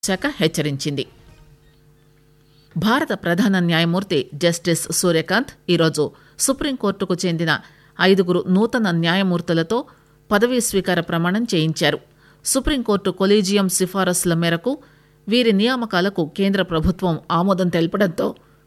శాఖ హెచ్చరించింది భారత ప్రధాన న్యాయమూర్తి జస్టిస్ సూర్యకాంత్ ఈరోజు సుప్రీంకోర్టుకు చెందిన ఐదుగురు నూతన న్యాయమూర్తులతో పదవీ స్వీకార ప్రమాణం చేయించారు సుప్రీంకోర్టు కొలీజియం సిఫారసుల మేరకు వీరి నియామకాలకు కేంద్ర ప్రభుత్వం ఆమోదం తెలపడంతో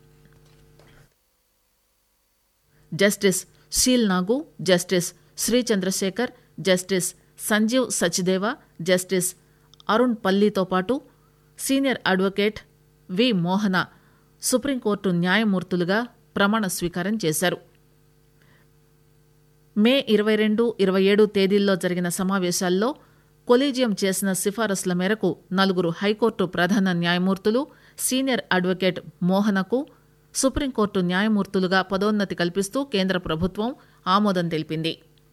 justice Sheel Nagu justice Sri Chandrashekhar justice Sanjeev Sachdeva justice Arun పల్లీతో పాటు senior advocate V Mohana supreme court న్యాయమూర్తులుగా ప్రమాణ స్వీకారం చేశారు మే ఇరవై రెండు ఇరవై ఏడు తేదీల్లో జరిగిన సమావేశాల్లో కొలీజియం చేసిన సిఫారసుల మేరకు నలుగురు హైకోర్టు ప్రధాన న్యాయమూర్తులు సీనియర్ అడ్వకేట్ మోహనకు సుప్రీంకోర్టు న్యాయమూర్తులుగా పదోన్నతి కల్పిస్తూ కేంద్ర ప్రభుత్వం ఆమోదం తెలిపింది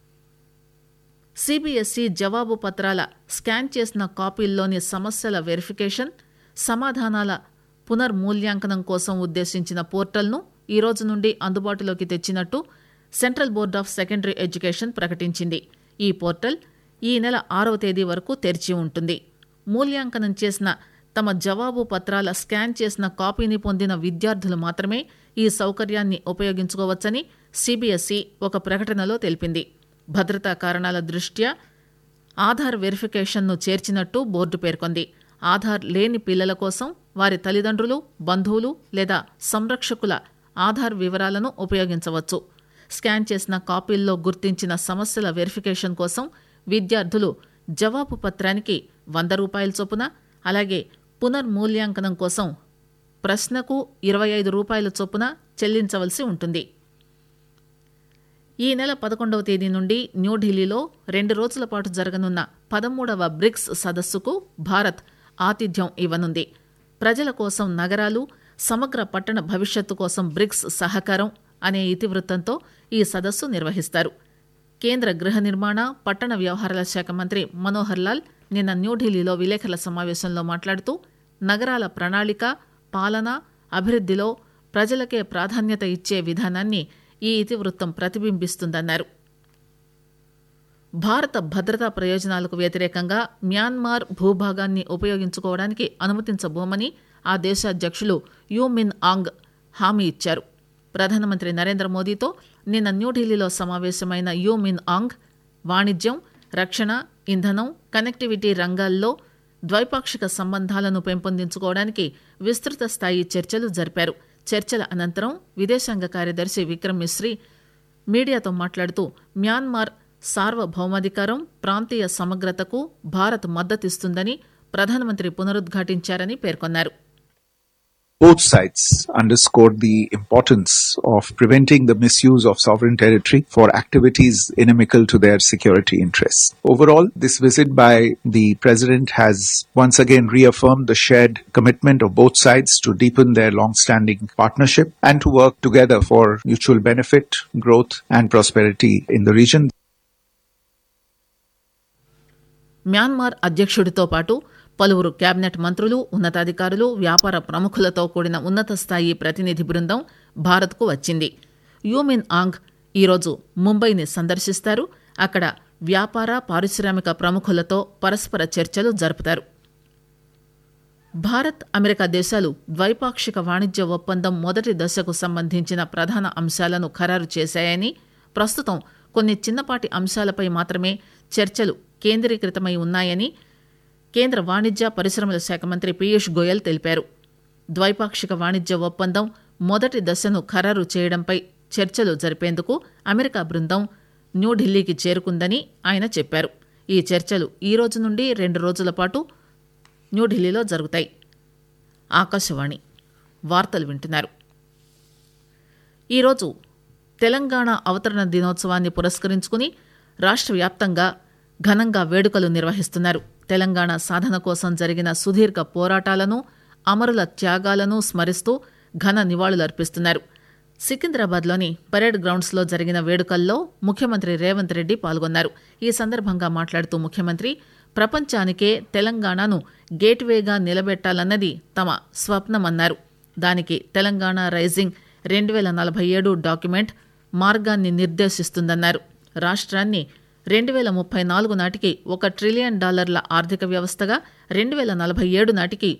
సిబిఎస్ఈ జవాబు పత్రాల స్కాన్ చేసిన కాపీల్లోని సమస్యల వెరిఫికేషన్ సమాధానాల పునర్మూల్యాంకనం కోసం ఉద్దేశించిన పోర్టల్ను ఈ రోజు నుండి అందుబాటులోకి తెచ్చినట్టు central board of secondary education ప్రకటించింది ఈ పోర్టల్ ఈ నెల ఆరవ తేదీ వరకు తెరిచి ఉంటుంది మూల్యాంకనం చేసిన తమ జవాబు పత్రాల స్కాన్ చేసిన కాపీని పొందిన విద్యార్థులు మాత్రమే ఈ సౌకర్యాన్ని ఉపయోగించుకోవచ్చని సిబిఎస్ఈ ఒక ప్రకటనలో తెలిపింది భద్రతా కారణాల దృష్ట్యా ఆధార్ వెరిఫికేషన్ను చేర్చినట్టు బోర్డు పేర్కొంది ఆధార్ లేని పిల్లల కోసం వారి తల్లిదండ్రులు బంధువులు లేదా సంరక్షకుల ఆధార్ వివరాలను ఉపయోగించవచ్చు స్కాన్ చేసిన కాపీల్లో గుర్తించిన సమస్యల వెరిఫికేషన్ కోసం విద్యార్థులు జవాబు పత్రానికి వంద రూపాయల చొప్పున అలాగే పునర్మూల్యాంకనం కోసం ప్రశ్నకు ఇరవై ఐదు రూపాయల చొప్పున చెల్లించవలసి ఉంటుంది ఈ నెల పదకొండవ తేదీ నుండి న్యూఢిల్లీలో రెండు రోజుల పాటు జరగనున్న పదమూడవ బ్రిక్స్ సదస్సుకు భారత్ ఆతిథ్యం ఇవ్వనుంది ప్రజల కోసం నగరాలు సమగ్ర పట్టణ భవిష్యత్తు కోసం బ్రిక్స్ సహకారం అనే ఇతివృత్తంతో ఈ సదస్సు నిర్వహిస్తారు కేంద్ర గృహ నిర్మాణ పట్టణ వ్యవహారాల శాఖ మంత్రి మనోహర్ లాల్ నిన్న న్యూఢిల్లీలో విలేకరుల సమావేశంలో మాట్లాడుతూ నగరాల ప్రణాళిక పాలన అభివృద్దిలో ప్రజలకే ప్రాధాన్యత ఇచ్చే విధానాన్ని ఈ ఇతివృత్తం ప్రతిబింబిస్తుందన్నారు భారత భద్రతా ప్రయోజనాలకు వ్యతిరేకంగా మ్యాన్మార్ భూభాగాన్ని ఉపయోగించుకోవడానికి అనుమతించబోమని ఆ దేశ అధ్యక్షులు యూ మిన్ ఆంగ్ హామీ ఇచ్చారు ప్రధానమంత్రి నరేంద్ర మోదీతో నిన్న న్యూఢిల్లీలో సమావేశమైన యూ మిన్ ఆంగ్ వాణిజ్యం రక్షణ ఇంధనం కనెక్టివిటీ రంగాల్లో ద్వైపాక్షిక సంబంధాలను పెంపొందించుకోవడానికి విస్తృత స్థాయి చర్చలు జరిపారు చర్చల అనంతరం విదేశాంగ కార్యదర్శి విక్రమ్ మిశ్రీ మీడియాతో మాట్లాడుతూ మ్యాన్మార్ సార్వభౌమాధికారం ప్రాంతీయ సమగ్రతకు భారత్ మద్దతిస్తుందని ప్రధానమంత్రి పునరుద్ఘాటించారని పేర్కొన్నారు Both sides underscored the importance of preventing the misuse of sovereign territory for activities inimical to their security interests. Overall, this visit by the President has once again reaffirmed the shared commitment of both sides to deepen their long-standing partnership and to work together for mutual benefit, growth and prosperity in the region. Myanmar అధ్యక్షుడితో పాటు పలువురు cabinet మంత్రులు ఉన్నతాధికారులు వ్యాపార ప్రముఖులతో కూడిన ఉన్నత స్థాయి ప్రతినిధి బృందం భారత్కు వచ్చింది యూమిన్ ఆంగ్ ఈరోజు ముంబైని సందర్శిస్తారు అక్కడ వ్యాపార పారిశ్రామిక ప్రముఖులతో పరస్పర చర్చలు జరుపుతారు భారత్ అమెరికా దేశాలు ద్వైపాక్షిక వాణిజ్య ఒప్పందం మొదటి దశకు సంబంధించిన ప్రధాన అంశాలను ఖరారు చేశాయని ప్రస్తుతం కొన్ని చిన్నపాటి అంశాలపై మాత్రమే చర్చలు కేంద్రీకృతమై ఉన్నాయని కేంద్ర వాణిజ్య పరిశ్రమల శాఖ మంత్రి పీయూష్ గోయల్ తెలిపారు ద్వైపాక్షిక వాణిజ్య ఒప్పందం మొదటి దశను ఖరారు చేయడంపై చర్చలు జరిపేందుకు అమెరికా బృందం న్యూఢిల్లీకి చేరుకుందని ఆయన చెప్పారు ఈ చర్చలు ఈ రోజు నుండి రెండు రోజుల పాటు న్యూఢిల్లీలో జరుగుతాయి ఆకాశవాణి వార్తలు వింటున్నారు ఈరోజు తెలంగాణ అవతరణ దినోత్సవాన్ని పురస్కరించుకుని రాష్ట్ర వ్యాప్తంగా ఘనంగా వేడుకలు నిర్వహిస్తున్నారు తెలంగాణ సాధన కోసం జరిగిన సుదీర్ఘ పోరాటాలను అమరుల త్యాగాలను స్మరిస్తూ ఘన నివాళులర్పిస్తున్నారు సికింద్రాబాద్లోని పరేడ్ గ్రౌండ్స్లో జరిగిన వేడుకల్లో ముఖ్యమంత్రి రేవంత్ రెడ్డి పాల్గొన్నారు ఈ సందర్భంగా మాట్లాడుతూ ముఖ్యమంత్రి ప్రపంచానికే తెలంగాణను గేట్వేగా నిలబెట్టాలన్నది తమ స్వప్నమన్నారు దానికి తెలంగాణ రైజింగ్ రెండు వేల నలభై ఏడు డాక్యుమెంట్ మార్గాన్ని నిర్దేశిస్తుందన్నారు రాష్ట్రాన్ని రెండు వేల ముప్పై నాలుగు నాటికి ఒక ట్రిలియన్ డాలర్ల ఆర్థిక వ్యవస్థగా రెండు వేల నలభై ఏడు నాటికి